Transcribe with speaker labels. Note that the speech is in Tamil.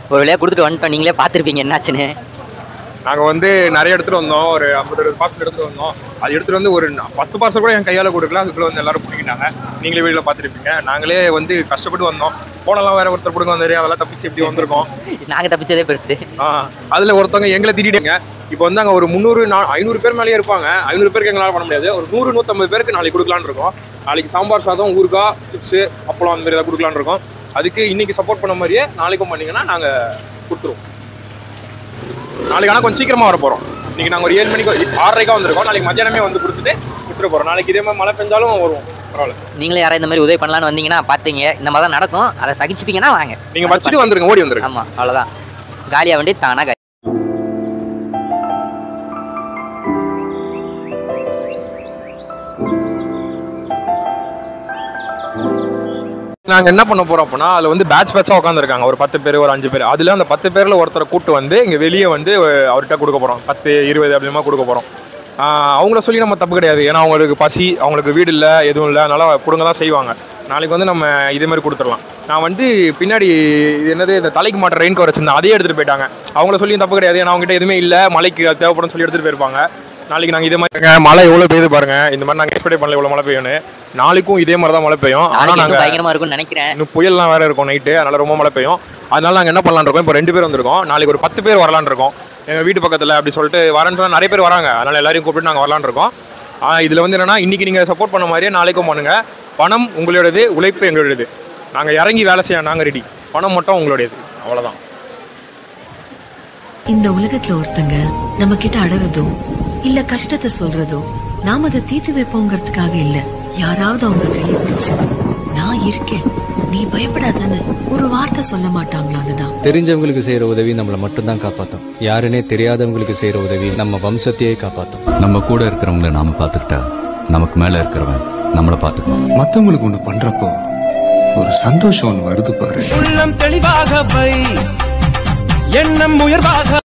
Speaker 1: ஒரு வழியாக கொடுத்துட்டு வந்துட்டோம் நீங்களே பார்த்துருப்பீங்க என்னாச்சுன்னு
Speaker 2: நாங்கள் வந்து நிறைய எடுத்துகிட்டு வந்தோம் ஒரு ஐம்பது அறுபது பார்சல் எடுத்துகிட்டு வந்தோம் அது எடுத்துகிட்டு வந்து ஒரு ந- பத்து பார்சல் கூட என் கையால் கொடுக்கல அதுக்குள்ளே வந்து எல்லாரும் பிடிக்கிட்டாங்க நீங்களே வீடியோவில் பார்த்துருப்பீங்க நாங்களே வந்து கஷ்டப்பட்டு வந்தோம் போனெல்லாம் வேற ஒருத்தர் பிடிக்க வந்தாரு அதெல்லாம் தப்பிச்சு எப்படி வந்திருக்கோம்
Speaker 1: நாங்கள் தப்பிச்சதே பெருசு
Speaker 2: ஆ அதில் ஒருத்தவங்க எங்களை திட்டிட்டாங்க இப்போ வந்து அங்கே ஒரு முந்நூறு நா ஐநூறு பேர் மேலேயே இருப்பாங்க ஐநூறு பேருக்கு எங்களால் பண்ண முடியாது ஒரு நூறு நூற்றம்பது பேருக்கு நாளைக்கு கொடுக்கலான்னு இருக்கோம் நாளைக்கு சாம்பார் சாதம் ஊறுகாய் சிப்ஸு அப்பளம் அந்த மாதிரி ஏதாவது கொடுக்கலான்னு இருக்கோம் அதுக்கு இன்னைக்கு சப்போர்ட் பண்ண மாதிரியே நாளைக்கும் பண்ணீங்கன்னா நாங்கள் கொடுத்துருவோம் நாளைக்கு ஆனால் கொஞ்சம் சீக்கிரமாக வர போகிறோம் இன்னைக்கு நாங்கள் ஒரு ஏழு மணிக்கு ஆறரைக்கா வந்திருக்கோம் நாளைக்கு மத்தியானமே வந்து கொடுத்துட்டு கொடுத்துட்டு போகிறோம் நாளைக்கு இதே மாதிரி மழை பெஞ்சாலும் வருவோம் பரவாயில்ல
Speaker 1: நீங்களே யாராவது இந்த மாதிரி உதவி பண்ணலான்னு வந்தீங்கன்னா பார்த்தீங்க இந்த மாதிரி தான் நடக்கும் அதை சகிச்சுப்பீங்கன்னா வாங்க
Speaker 2: நீங்கள் வச்சுட்டு வந்துருங்க ஓடி வந்துருங்க
Speaker 1: ஆமாம் அவ்வளோதான் காலியாக வண்டி தானா காலி
Speaker 2: நாங்கள் என்ன பண்ண போகிறோம் அப்படின்னா அதில் வந்து பேட்ச் பேட்சாக உட்காந்துருக்காங்க ஒரு பத்து பேர் ஒரு அஞ்சு பேர் அதில் அந்த பத்து பேரில் ஒருத்தரை கூட்டு வந்து இங்கே வெளியே வந்து அஹ், அவர்கிட்ட கொடுக்க போகிறோம் பத்து இருபது அப்படிமா கொடுக்க போகிறோம் அவங்கள சொல்லி நம்ம தப்பு கிடையாது ஏன்னா அவங்களுக்கு பசி அவங்களுக்கு வீடு இல்லை எதுவும் இல்லை அதனால கொடுங்க தான் செய்வாங்க நாளைக்கு வந்து நம்ம இதே மாதிரி கொடுத்துடலாம் நான் வந்து பின்னாடி இது என்னது இந்த தலைக்கு மாட்ட ரெயின் கவர் வச்சிருந்தேன் அதையே எடுத்துகிட்டு போயிட்டாங்க அவங்கள சொல்லி தப்பு கிடையாது ஏன்னா அவங்ககிட்ட எதுவுமே இல்லை மழைக்கு அது தேவைப்படும் சொல்லி எடுத்துகிட்டு போயிருப்பாங்க நாளைக்கு நாங்கள் இதே மாதிரி மழை எவ்வளோ பெய்யுது பாருங்க இந்த மாதிரி நாங்கள் எக்ஸ்பெக்ட் பண்ணல இவ்வளோ மழை பெய்யும்னு நாளைக்கும் இதே மாதிரி தான் மழை பெய்யும் ஆனால்
Speaker 1: நாளைக்கு
Speaker 2: நாங்கள்
Speaker 1: இன்னும் பயங்கரமாக இருக்கும்னு நினைக்கிறேன்
Speaker 2: இன்னும் புயல்லாம் வேற இருக்கும் நைட்டு அதனால ரொம்ப மழை பெய்யும் அதனால நாங்கள் என்ன பண்ணலாம்னு இருக்கோம் இப்போ ரெண்டு பேர் வந்திருக்கோம் நாளைக்கு ஒரு பத்து பேர் வரலான்னு இருக்கோம் எங்கள் வீட்டு பக்கத்தில் அப்படி சொல்லிட்டு வரேன்னு சொன்னா நிறைய பேர் வராங்க அதனால எல்லாரையும் கூப்பிட்டு நாங்கள் வரலான்னு இருக்கோம் ஆனால் இதில் வந்து என்னன்னா இன்னைக்கு நீங்கள் சப்போர்ட் பண்ண மாதிரியே நாளைக்கும் பண்ணுங்க பணம் உங்களுடையது உழைப்பு எங்களுடையது நாங்கள் இறங்கி வேலை செய்ய நாங்கள் ரெடி பணம் மட்டும் உங்களுடையது அவ்வளோதான்
Speaker 3: இந்த உலகத்துல ஒருத்தங்க நம்ம கிட்ட அழறதோ இல்ல கஷ்டத்தை சொல்றதோ நாம அதை தீர்த்து வைப்போங்கிறதுக்காக இல்ல யாராவது அவங்க கையை பிடிச்சு நான் இருக்கேன் நீ பயப்படாதன்னு ஒரு வார்த்தை சொல்ல மாட்டாங்களான்னு தான்
Speaker 4: தெரிஞ்சவங்களுக்கு செய்யற உதவி நம்மள மட்டும்தான் காப்பாத்தும் யாருன்னே தெரியாதவங்களுக்கு செய்யற உதவி நம்ம வம்சத்தையே காப்பாத்தும்
Speaker 5: நம்ம கூட இருக்கிறவங்கள நாம பாத்துக்கிட்டா நமக்கு மேல இருக்கிறவன் நம்மள பாத்துக்குவான்
Speaker 6: மத்தவங்களுக்கு ஒண்ணு பண்றப்போ ஒரு சந்தோஷம் ஒண்ணு வருது பாரு
Speaker 7: உள்ளம் தெளிவாக வை எண்ணம் உயர்வாக